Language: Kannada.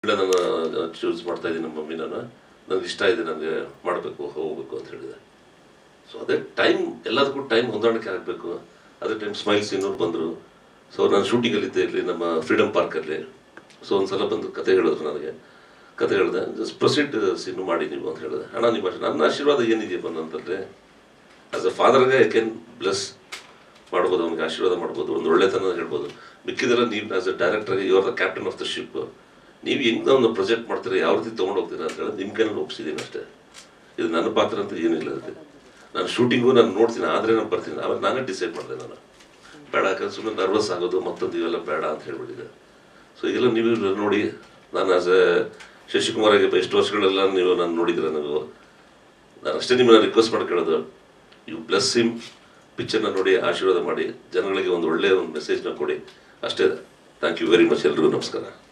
ಇಲ್ಲ ನಾನು ಚೂಸ್ ಮಾಡ್ತಾ ಇದ್ದೀನಿ ನಮ್ಮ ಮಮ್ಮಿ ನಾನು ನನಗೆ ಇಷ್ಟ ಇದೆ ನನಗೆ ಮಾಡಬೇಕು ಹೋಗಬೇಕು ಅಂತ ಹೇಳಿದೆ ಸೊ ಅದೇ ಟೈಮ್ ಎಲ್ಲದಕ್ಕೂ ಟೈಮ್ ಹೊಂದಾಣಿಕೆ ಆಗಬೇಕು ಅದೇ ಟೈಮ್ ಸ್ಮೈಲ್ಸ್ ಇನ್ನೂರು ಬಂದರು ಸೊ ನಾನು ಶೂಟಿಂಗಲ್ಲಿ ಇದ್ದೆ ಇಲ್ಲಿ ನಮ್ಮ ಫ್ರೀಡಮ್ ಪಾರ್ಕಲ್ಲಿ ಸೊ ಒಂದ್ಸಲ ಬಂದು ಕತೆ ಹೇಳಿದ್ರು ನನಗೆ ಕತೆ ಹೇಳಿದೆ ಜಸ್ಟ್ ಪ್ರೊಸೀಡ್ ಸೀನು ಮಾಡಿ ನೀವು ಅಂತ ಹೇಳಿದೆ ಅಣ್ಣ ನಿಮ್ಮ ನನ್ನ ಆಶೀರ್ವಾದ ಏನಿದೆಯಪ್ಪ ನನ್ನಂತಂದರೆ ಆಸ್ ಅ ಫಾದರ್ಗೆ ಐ ಕ್ಯಾನ್ ಬ್ಲೆಸ್ ಮಾಡ್ಬೋದು ಅವ್ನಿಗೆ ಆಶೀರ್ವಾದ ಮಾಡ್ಬೋದು ಒಂದು ಒಳ್ಳೆತನ ಹೇಳ್ಬೋದು ಮಿಕ್ಕಿದೆಲ್ಲ ನೀವು ಆಸ್ ಅ ಡೈರೆಕ್ಟರ್ಗೆ you are the captain of the ship ನೀವು ಹೆಂಗೆ ಒಂದು ಪ್ರೊಜೆಕ್ಟ್ ಮಾಡ್ತೀರಾ ಯಾವ ರೀತಿ ತೊಗೊಂಡು ಹೋಗ್ತೀರಾ ಅಂತ ಹೇಳಿ ನಿಮ್ಮ ಕೈನಲ್ಲಿ ಒಪ್ಸಿದ್ದೀನಿ ಅಷ್ಟೇ ಇದು ನನ್ನ ಪಾತ್ರ ಅಂತ ಏನಿಲ್ಲ ಅದಕ್ಕೆ ನಾನು ಶೂಟಿಂಗು ನಾನು ನೋಡ್ತೀನಿ ಆದರೆ ನಾನು ಬರ್ತೀನಿ ಆಮೇಲೆ ನಾನೇ ಡಿಸೈಡ್ ಮಾಡಿದೆ ನಾನು ಬೇಡ ಯಾಕಂದ್ರೆ ಸುಮ್ಮನೆ ನರ್ವಸ್ ಆಗೋದು ಮತ್ತೊಂದು ಇವೆಲ್ಲ ಬೇಡ ಅಂತ ಹೇಳ್ಬಿಟ್ಟಿದೆ ಸೊ ಈಗೆಲ್ಲ ನೀವು ನೋಡಿ ನಾನು ಆಸ್ ಎ ಶಶಿಕುಮಾರಿಗೆ ಎಷ್ಟು ವರ್ಷಗಳೆಲ್ಲ ನೀವು ನಾನು ನೋಡಿದ್ರೆ ನೀವು ನಾನು ಅಷ್ಟೇ ನಿಮ್ಮನ್ನ ರಿಕ್ವೆಸ್ಟ್ ಮಾಡಿ ಕೇಳೋದು ಯು ಬ್ಲೆಸ್ ಹಿಮ್ ಪಿಕ್ಚರ್ನ ನೋಡಿ ಆಶೀರ್ವಾದ ಮಾಡಿ ಜನಗಳಿಗೆ ಒಂದು ಒಳ್ಳೆಯ ಒಂದು ಮೆಸೇಜ್ನ ಕೊಡಿ ಅಷ್ಟೇ ಥ್ಯಾಂಕ್ ಯು ವೆರಿ ಮಚ್ ಎಲ್ರಿಗೂ ನಮಸ್ಕಾರ